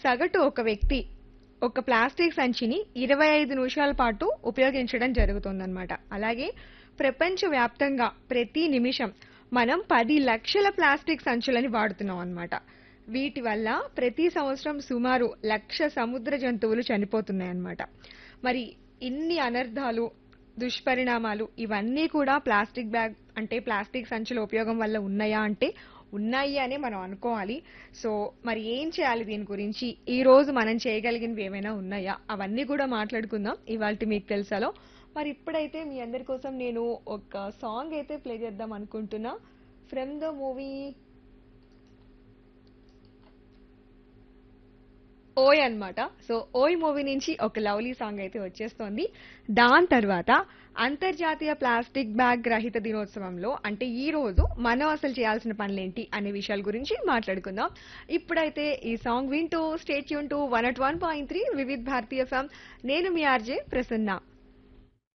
సగటు ఒక వ్యక్తి ఒక ప్లాస్టిక్ సంచిని ఇరవై ఐదు నిమిషాల పాటు ఉపయోగించడం జరుగుతుందన్నమాట అలాగే ప్రపంచవ్యాప్తంగా ప్రతి నిమిషం మనం పది లక్షల ప్లాస్టిక్ సంచులని వాడుతున్నాం అన్నమాట వీటి వల్ల ప్రతి సంవత్సరం సుమారు లక్ష సముద్ర జంతువులు చనిపోతున్నాయన్నమాట మరి ఇన్ని అనర్థాలు దుష్పరిణామాలు ఇవన్నీ కూడా ప్లాస్టిక్ బ్యాగ్ అంటే ప్లాస్టిక్ సంచుల ఉపయోగం వల్ల ఉన్నాయా అంటే ఉన్నాయి అనే మనం అనుకోవాలి సో మరి ఏం చేయాలి దీని గురించి ఈ రోజు మనం చేయగలిగినవి ఏమైనా ఉన్నాయా అవన్నీ కూడా మాట్లాడుకుందాం ఇవాళ మీకు తెలుసాలో మరి ఇప్పుడైతే మీ అందరి కోసం నేను ఒక సాంగ్ అయితే ప్లే చేద్దాం అనుకుంటున్నా ఫ్రమ్ ద మూవీ ఓయ్ అన్నమాట సో ఓయ్ మూవీ నుంచి ఒక లవ్లీ సాంగ్ అయితే వచ్చేస్తోంది దాని తర్వాత అంతర్జాతీయ ప్లాస్టిక్ బ్యాగ్ రహిత దినోత్సవంలో అంటే ఈ రోజు మనం అసలు చేయాల్సిన పనులేంటి అనే విషయాల గురించి మాట్లాడుకుందాం ఇప్పుడైతే ఈ సాంగ్ వింటూ స్టేట్ యూన్ to one eight one point three Vividh Bharatiya FM నేను మీ ఆర్జే ప్రసన్న